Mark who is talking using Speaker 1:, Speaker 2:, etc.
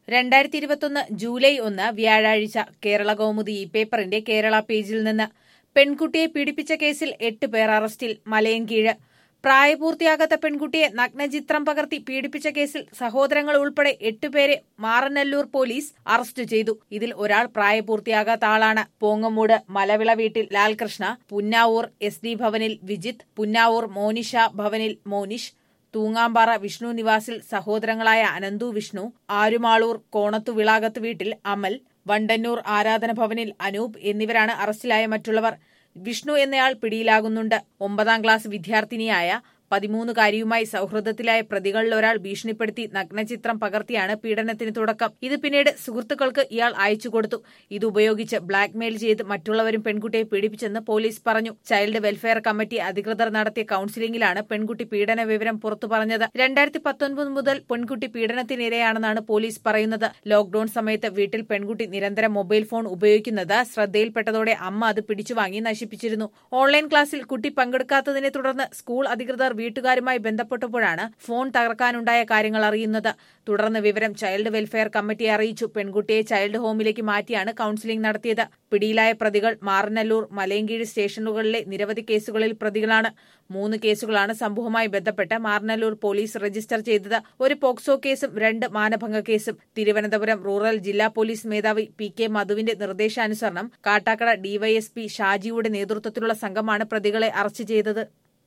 Speaker 1: രണ്ടായിരത്തി ഇരുപത്തൊന്ന് ജൂലൈ ഒന്ന് വ്യാഴാഴ്ച കേരള കൗമുദി ഈ പേപ്പറിന്റെ കേരള പേജിൽ നിന്ന് പെൺകുട്ടിയെ പീഡിപ്പിച്ച കേസിൽ എട്ട് പേർ അറസ്റ്റിൽ മലയൻകീഴ് പ്രായപൂർത്തിയാകാത്ത പെൺകുട്ടിയെ നഗ്നചിത്രം പകർത്തി പീഡിപ്പിച്ച കേസിൽ സഹോദരങ്ങൾ ഉൾപ്പെടെ എട്ടുപേരെ മാറനല്ലൂർ പോലീസ് അറസ്റ്റ് ചെയ്തു ഇതിൽ ഒരാൾ പ്രായപൂർത്തിയാകാത്ത ആളാണ് പോങ്ങമൂട് മലവിള വീട്ടിൽ ലാൽകൃഷ്ണ പുന്നാവൂർ എസ് ഡി ഭവനിൽ വിജിത്ത് പുന്നാവൂർ മോനിഷ ഭവനിൽ മോനിഷ് തൂങ്ങാമ്പാറ വിഷ്ണു നിവാസിൽ സഹോദരങ്ങളായ അനന്തു വിഷ്ണു ആരുമാളൂർ കോണത്തു വിളാകത്ത് വീട്ടിൽ അമൽ വണ്ടന്നൂർ ആരാധന ഭവനിൽ അനൂപ് എന്നിവരാണ് അറസ്റ്റിലായ മറ്റുള്ളവർ വിഷ്ണു എന്നയാൾ പിടിയിലാകുന്നുണ്ട് ഒമ്പതാം ക്ലാസ് വിദ്യാർത്ഥിനിയായ പതിമൂന്നുകാരിയുമായി സൌഹൃദത്തിലായ പ്രതികളിൽ ഒരാൾ ഭീഷണിപ്പെടുത്തി നഗ്നചിത്രം പകർത്തിയാണ് പീഡനത്തിന് തുടക്കം ഇത് പിന്നീട് സുഹൃത്തുക്കൾക്ക് ഇയാൾ അയച്ചു കൊടുത്തു ഇത് ഉപയോഗിച്ച് ബ്ലാക്ക്മെയിൽ ചെയ്ത് മറ്റുള്ളവരും പെൺകുട്ടിയെ പീഡിപ്പിച്ചെന്ന് പോലീസ് പറഞ്ഞു ചൈൽഡ് വെൽഫെയർ കമ്മിറ്റി അധികൃതർ നടത്തിയ കൌൺസിലിംഗിലാണ് പെൺകുട്ടി പീഡന വിവരം പുറത്തു പറഞ്ഞത് രണ്ടായിരത്തി പത്തൊൻപത് മുതൽ പെൺകുട്ടി പീഡനത്തിനിരയാണെന്നാണ് പോലീസ് പറയുന്നത് ലോക്ഡൌൺ സമയത്ത് വീട്ടിൽ പെൺകുട്ടി നിരന്തരം മൊബൈൽ ഫോൺ ഉപയോഗിക്കുന്നത് ശ്രദ്ധയിൽപ്പെട്ടതോടെ അമ്മ അത് പിടിച്ചുവാങ്ങി നശിപ്പിച്ചിരുന്നു ഓൺലൈൻ ക്ലാസ്സിൽ കുട്ടി പങ്കെടുക്കാത്തതിനെ തുടർന്ന് സ്കൂൾ അധികൃതർ വീട്ടുകാരുമായി ബന്ധപ്പെട്ടപ്പോഴാണ് ഫോൺ തകർക്കാനുണ്ടായ കാര്യങ്ങൾ അറിയുന്നത് തുടർന്ന് വിവരം ചൈൽഡ് വെൽഫെയർ കമ്മിറ്റിയെ അറിയിച്ചു പെൺകുട്ടിയെ ചൈൽഡ് ഹോമിലേക്ക് മാറ്റിയാണ് കൌൺസിലിംഗ് നടത്തിയത് പിടിയിലായ പ്രതികൾ മാറനല്ലൂർ മലയങ്കീഴ് സ്റ്റേഷനുകളിലെ നിരവധി കേസുകളിൽ പ്രതികളാണ് മൂന്ന് കേസുകളാണ് സംഭവവുമായി ബന്ധപ്പെട്ട് മാറനല്ലൂർ പോലീസ് രജിസ്റ്റർ ചെയ്തത് ഒരു പോക്സോ കേസും രണ്ട് മാനഭംഗ കേസും തിരുവനന്തപുരം റൂറൽ ജില്ലാ പോലീസ് മേധാവി പി കെ മധുവിന്റെ നിർദ്ദേശാനുസരണം കാട്ടാക്കട ഡിവൈഎസ്പി ഷാജിയുടെ നേതൃത്വത്തിലുള്ള സംഘമാണ് പ്രതികളെ അറസ്റ്റ് ചെയ്തത്